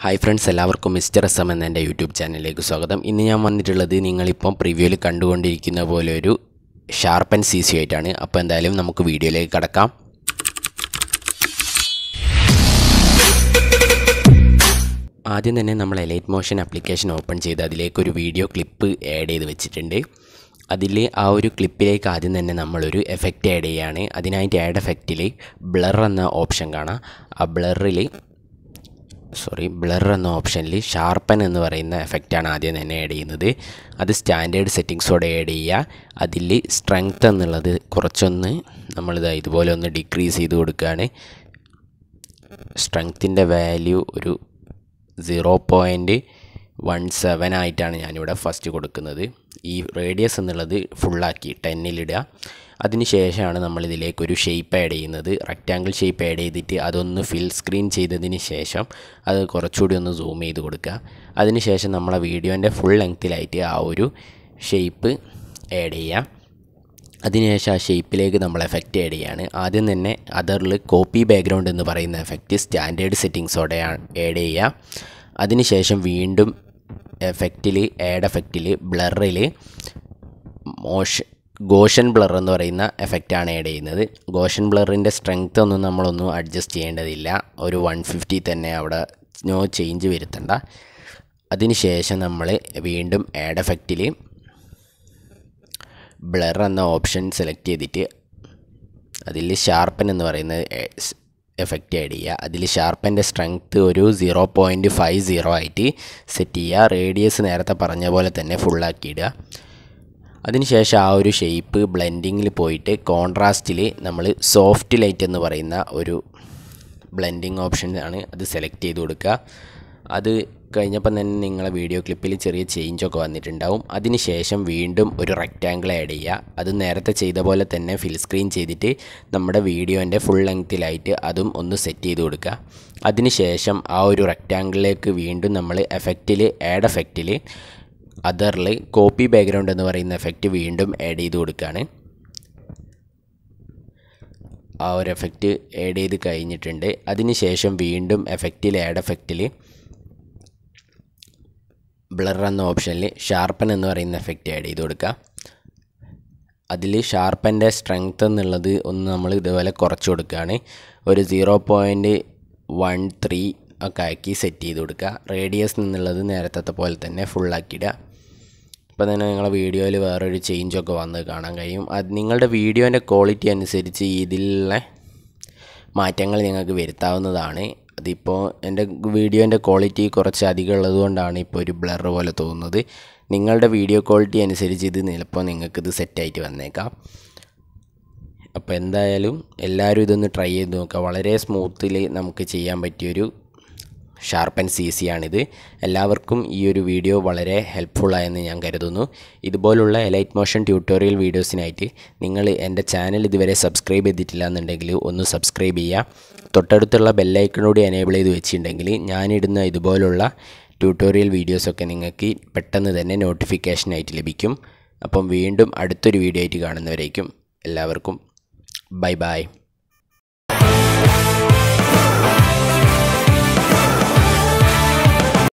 hi friends എല്ലാവർക്കും mister S M എന്ന എൻ്റെ യൂട്യൂബ് ചാനലിലേക്ക് സ്വാഗതം ഇന്ന് ഞാൻ വന്നിട്ടുള്ളത് നിങ്ങളിപ്പം പ്രിവ്യൂവിൽ കണ്ടുകൊണ്ടിരിക്കുന്ന പോലെ ഒരു ഷാർപ്പൻ സി സി ആയിട്ടാണ് അപ്പോൾ എന്തായാലും നമുക്ക് വീഡിയോയിലേക്ക് കടക്കാം ആദ്യം തന്നെ നമ്മൾ എലൈറ്റ് മോഷൻ ആപ്ലിക്കേഷൻ ഓപ്പൺ ചെയ്ത് അതിലേക്ക് ഒരു വീഡിയോ ക്ലിപ്പ് ആഡ് ചെയ്ത് വെച്ചിട്ടുണ്ട് അതിൽ ആ ഒരു ക്ലിപ്പിലേക്ക് ആദ്യം തന്നെ നമ്മളൊരു എഫക്റ്റ് ആഡ് ചെയ്യുകയാണ് അതിനായിട്ട് ആഡ് എഫക്റ്റിൽ ബ്ലർ എന്ന ഓപ്ഷൻ കാണാം ആ ബ്ലറിൽ സോറി ബ്ലർ എന്ന ഓപ്ഷനിൽ ഷാർപ്പൻ എന്ന് പറയുന്ന എഫക്റ്റാണ് ആദ്യം തന്നെ ആഡ് ചെയ്യുന്നത് അത് സ്റ്റാൻഡേർഡ് സെറ്റിങ്സോടെ ആഡ് ചെയ്യുക അതിൽ സ്ട്രെങ്ത് എന്നുള്ളത് കുറച്ചൊന്ന് നമ്മളിത് ഇതുപോലെ ഒന്ന് ഡിക്രീസ് ചെയ്ത് കൊടുക്കുകയാണ് സ്ട്രെങ്ത്തിൻ്റെ വാല്യൂ ഒരു സീറോ പോയിൻറ്റ് വൺ സെവൻ ആയിട്ടാണ് ഞാനിവിടെ ഫസ്റ്റ് കൊടുക്കുന്നത് ഈ റേഡിയസ് എന്നുള്ളത് ഫുള്ളാക്കി ടെന്നിലിടുക അതിന് ശേഷമാണ് നമ്മൾ ഇതിലേക്ക് ഒരു ഷേപ്പ് ആഡ് ചെയ്യുന്നത് റെക്റ്റാങ്കിൾ ഷേപ്പ് ആഡ് ചെയ്തിട്ട് അതൊന്ന് ഫിൽ സ്ക്രീൻ ചെയ്തതിന് ശേഷം അത് കുറച്ചുകൂടി ഒന്ന് സൂം ചെയ്ത് കൊടുക്കുക അതിന് ശേഷം നമ്മളെ വീഡിയോൻ്റെ ഫുൾ ലെങ്ത്തിലായിട്ട് ആ ഒരു ഷേപ്പ് ആഡ് ചെയ്യുക അതിനുശേഷം ആ ഷേപ്പിലേക്ക് നമ്മൾ എഫക്റ്റ് ആഡ് ചെയ്യാണ് ആദ്യം തന്നെ അതറിൽ കോപ്പി ബാക്ക്ഗ്രൗണ്ട് എന്ന് പറയുന്ന എഫക്റ്റ് സ്റ്റാൻഡേർഡ് സെറ്റിങ്സോടെ ആഡ് ചെയ്യുക അതിനുശേഷം വീണ്ടും എഫക്റ്റിൽ ആഡ് എഫക്റ്റിൽ ബ്ലറിൽ മോഷൻ ഗോഷൻ ബ്ലർ എന്ന് പറയുന്ന എഫക്റ്റാണ് ആഡ് ചെയ്യുന്നത് ഗോഷൻ ബ്ലറിൻ്റെ സ്ട്രെങ്ത് ഒന്നും നമ്മളൊന്നും അഡ്ജസ്റ്റ് ചെയ്യേണ്ടതില്ല ഒരു വൺ ഫിഫ്റ്റി തന്നെ അവിടെ നോ ചേഞ്ച് വരുത്തണ്ട അതിനുശേഷം നമ്മൾ വീണ്ടും ആഡ് എഫക്റ്റിൽ ബ്ലർ എന്ന ഓപ്ഷൻ സെലക്ട് ചെയ്തിട്ട് അതിൽ ഷാർപ്പൻ എന്ന് പറയുന്ന എഫക്റ്റ് ആഡ് ചെയ്യുക അതിൽ ഷാർപ്പൻ്റെ സ്ട്രെങ്ത്ത് ഒരു സീറോ പോയിൻറ്റ് ഫൈവ് സീറോ ആയിട്ട് സെറ്റ് ചെയ്യുക റേഡിയസ് നേരത്തെ പറഞ്ഞ പോലെ തന്നെ ഫുള്ളാക്കി ഇടുക അതിനുശേഷം ആ ഒരു ഷേപ്പ് ബ്ലെൻഡിങ്ങിൽ പോയിട്ട് കോൺട്രാസ്റ്റിൽ നമ്മൾ സോഫ്റ്റ് ലൈറ്റ് എന്ന് പറയുന്ന ഒരു ബ്ലെൻഡിങ് ഓപ്ഷൻ ആണ് അത് സെലക്ട് ചെയ്ത് കൊടുക്കുക അത് കഴിഞ്ഞപ്പം തന്നെ നിങ്ങളെ വീഡിയോ ക്ലിപ്പിൽ ചെറിയ ചേഞ്ചൊക്കെ വന്നിട്ടുണ്ടാവും അതിനുശേഷം വീണ്ടും ഒരു റെക്റ്റാങ്കിൾ ആഡ് ചെയ്യുക അത് നേരത്തെ ചെയ്ത പോലെ തന്നെ ഫിൽ സ്ക്രീൻ ചെയ്തിട്ട് നമ്മുടെ വീഡിയോൻ്റെ ഫുൾ ലെങ്ത്തിലായിട്ട് അതും ഒന്ന് സെറ്റ് ചെയ്ത് കൊടുക്കുക അതിനുശേഷം ആ ഒരു റെക്റ്റാങ്കിളിലേക്ക് വീണ്ടും നമ്മൾ എഫക്റ്റിൽ ആഡ് എഫക്റ്റിൽ അതറിൽ കോപ്പി ബാക്ക്ഗ്രൗണ്ട് എന്ന് പറയുന്ന എഫക്റ്റ് വീണ്ടും ആഡ് ചെയ്ത് കൊടുക്കുകയാണ് ആ ഒരു എഫക്റ്റ് ആഡ് ചെയ്ത് കഴിഞ്ഞിട്ടുണ്ട് അതിനുശേഷം വീണ്ടും എഫക്റ്റിൽ ആഡ് എഫക്റ്റിൽ ബ്ലർ എന്ന ഓപ്ഷനിൽ ഷാർപ്പൻ എന്ന് പറയുന്ന എഫക്റ്റ് ആഡ് ചെയ്ത് കൊടുക്കുക അതിൽ ഷാർപ്പൻ്റെ സ്ട്രെങ്ത് എന്നുള്ളത് ഒന്ന് നമ്മൾ ഇതുപോലെ കുറച്ച് കൊടുക്കുകയാണ് ഒരു സീറോ പോയിൻറ്റ് വൺ ത്രീ ഒക്കെ ആക്കി സെറ്റ് ചെയ്ത് കൊടുക്കുക റേഡിയസ് എന്നുള്ളത് നേരത്തെ പോലെ തന്നെ ഫുള്ളാക്കിയിടുക ഇപ്പോൾ തന്നെ നിങ്ങളെ വീഡിയോയിൽ വേറൊരു ചേഞ്ചൊക്കെ വന്ന് കാണാൻ കഴിയും അത് നിങ്ങളുടെ വീഡിയോൻ്റെ ക്വാളിറ്റി അനുസരിച്ച് ഇതിലുള്ള മാറ്റങ്ങൾ നിങ്ങൾക്ക് വരുത്താവുന്നതാണ് അതിപ്പോൾ എൻ്റെ വീഡിയോൻ്റെ ക്വാളിറ്റി കുറച്ച് അധികം ഉള്ളതുകൊണ്ടാണ് ഇപ്പോൾ ഒരു ബ്ലർ പോലെ തോന്നുന്നത് നിങ്ങളുടെ വീഡിയോ ക്വാളിറ്റി അനുസരിച്ച് ഇത് ചിലപ്പോൾ നിങ്ങൾക്കിത് സെറ്റായിട്ട് വന്നേക്കാം അപ്പോൾ എന്തായാലും എല്ലാവരും ഇതൊന്ന് ട്രൈ ചെയ്ത് നോക്കുക വളരെ സ്മൂത്തിൽ നമുക്ക് ചെയ്യാൻ പറ്റിയൊരു ഷാർപ്പൻ സി സി ആണിത് എല്ലാവർക്കും ഈ ഒരു വീഡിയോ വളരെ ഹെൽപ്ഫുള്ളായെന്ന് ഞാൻ കരുതുന്നു ഇതുപോലുള്ള എലൈറ്റ് മോഷൻ ട്യൂട്ടോറിയൽ വീഡിയോസിനായിട്ട് നിങ്ങൾ എൻ്റെ ചാനൽ ഇതുവരെ സബ്സ്ക്രൈബ് ചെയ്തിട്ടില്ല എന്നുണ്ടെങ്കിൽ ഒന്ന് സബ്സ്ക്രൈബ് ചെയ്യുക തൊട്ടടുത്തുള്ള ബെല്ലൈക്കണോട് എനേബിൾ ചെയ്ത് വെച്ചിട്ടുണ്ടെങ്കിൽ ഞാനിടുന്ന ഇതുപോലുള്ള ട്യൂട്ടോറിയൽ വീഡിയോസൊക്കെ നിങ്ങൾക്ക് പെട്ടെന്ന് തന്നെ നോട്ടിഫിക്കേഷനായിട്ട് ലഭിക്കും അപ്പം വീണ്ടും അടുത്തൊരു വീഡിയോ ആയിട്ട് കാണുന്നവരേക്കും എല്ലാവർക്കും ബൈ ബൈ